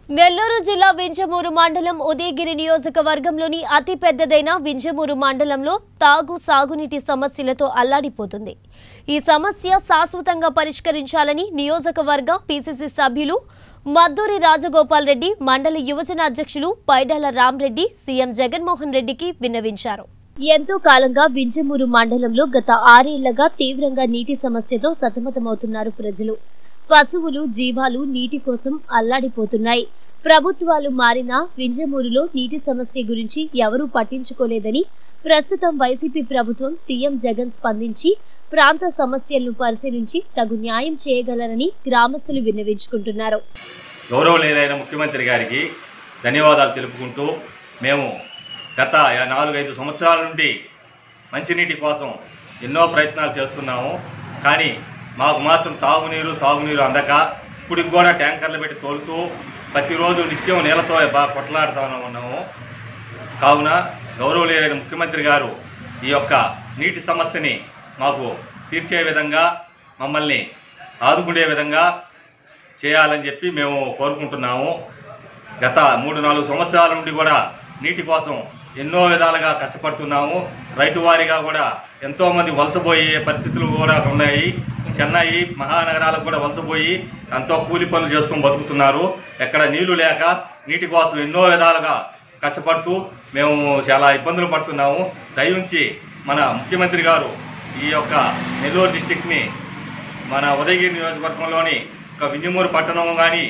నెల్లూరు జిల్లా వింజమూరు మండలం ఉదయగిరి నియోజకవర్గంలోని అతి పెద్దదైన వింజమూరు మండలంలో తాగు సాగునీటి సమస్యలతో అల్లాడిపోతుంది ఈ సమస్య శాశ్వతంగా పరిష్కరించాలని నియోజకవర్గ పిసిసి సభ్యులు మద్దూరి రాజగోపాల్ రెడ్డి మండల యువజన అధ్యక్షులు పైడాల రామ్రెడ్డి సీఎం జగన్మోహన్ రెడ్డికి విన్నవించారు ఎంతో కాలంగా వింజమూరు మండలంలో గత ఆరేళ్లగా తీవ్రంగా నీటి సమస్యతో సతమతమవుతున్నారు ప్రజలు పశువులు జీవాలు నీటి కోసం అల్లాడిపోతున్నాయి ప్రభుత్వాలు మారినా వింజమూరులో నీటి సమస్య గురించి ఎవరూ పట్టించుకోలేదని ప్రస్తుతం వైసీపీ ప్రభుత్వం సీఎం జగన్ స్పందించి ప్రాంత సమస్యలను పరిశీలించి తగు న్యాయం చేయగలరని గ్రామస్తులు విన్నవించుకుంటున్నారు గౌరవనీయులైన ముఖ్యమంత్రి గారికి ధన్యవాదాలు తెలుపుకుంటూ మేము గత నాలుగైదు సంవత్సరాల నుండి మంచినీటి కోసం ఎన్నో ప్రయత్నాలు చేస్తున్నాము కానీ మాకు మాత్రం తాగునీరు సాగునీరు అందక ఇప్పటికి కూడా ట్యాంకర్లు పెట్టి తోలుతూ ప్రతిరోజు నిత్యం నీళ్ళతో బాగా కొట్లాడుతూ ఉన్నాము కావున గౌరవనీయులైన ముఖ్యమంత్రి గారు ఈ యొక్క నీటి సమస్యని మాకు తీర్చే విధంగా మమ్మల్ని ఆదుకునే విధంగా చేయాలని చెప్పి మేము కోరుకుంటున్నాము గత మూడు నాలుగు సంవత్సరాల నుండి కూడా నీటి కోసం ఎన్నో విధాలుగా కష్టపడుతున్నాము రైతు వారీగా కూడా ఎంతోమంది వలసపోయే పరిస్థితులు కూడా ఉన్నాయి చెన్నై మహానగరాలకు కూడా వలసపోయి ఎంతో కూలి పనులు చేసుకొని బతుకుతున్నారు ఎక్కడ నీళ్లు లేక నీటి కోసం ఎన్నో విధాలుగా కష్టపడుతూ మేము చాలా ఇబ్బందులు పడుతున్నాము దయించి మన ముఖ్యమంత్రి గారు ఈ యొక్క నెల్లూరు డిస్టిక్ని మన ఉదయగిరి నియోజకవర్గంలోని ఒక వింజమూరు పట్టణం కానీ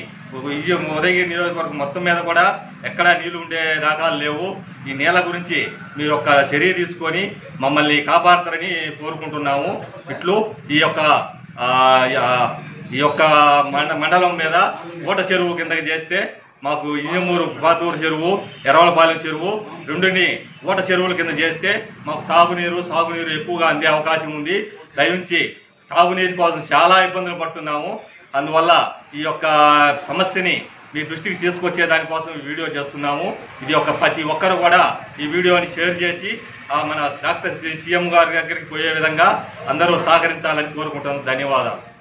ఉదయగిరి నియోజకవర్గం మొత్తం మీద కూడా ఎక్కడా నీళ్లు ఉండే దాఖలు లేవు ఈ నీళ్ళ గురించి మీరు ఒక చర్య తీసుకొని మమ్మల్ని కాపాడతారని కోరుకుంటున్నాము ఇట్లు ఈ యొక్క ఆ, ఆ, ఈ యొక్క మండ మండలం మీద ఓట చెరువు కిందకి చేస్తే మాకు ఇయ్యమూరు పాతూరు చెరువు ఎర్రవలపాలెం చెరువు రెండుని ఓట చెరువుల కింద చేస్తే మాకు తాగునీరు సాగునీరు ఎక్కువగా అందే అవకాశం ఉంది దయించి తాగునీరు కోసం చాలా ఇబ్బందులు పడుతున్నాము అందువల్ల ఈ యొక్క సమస్యని మీ దృష్టికి తీసుకొచ్చే దానికోసం ఈ వీడియో చేస్తున్నాము ఇది ఒక ప్రతి ఒక్కరు కూడా ఈ వీడియోని షేర్ చేసి ఆ మన డాక్టర్ సీఎం గారి దగ్గరికి పోయే విధంగా అందరూ సహకరించాలని కోరుకుంటున్నాను ధన్యవాదాలు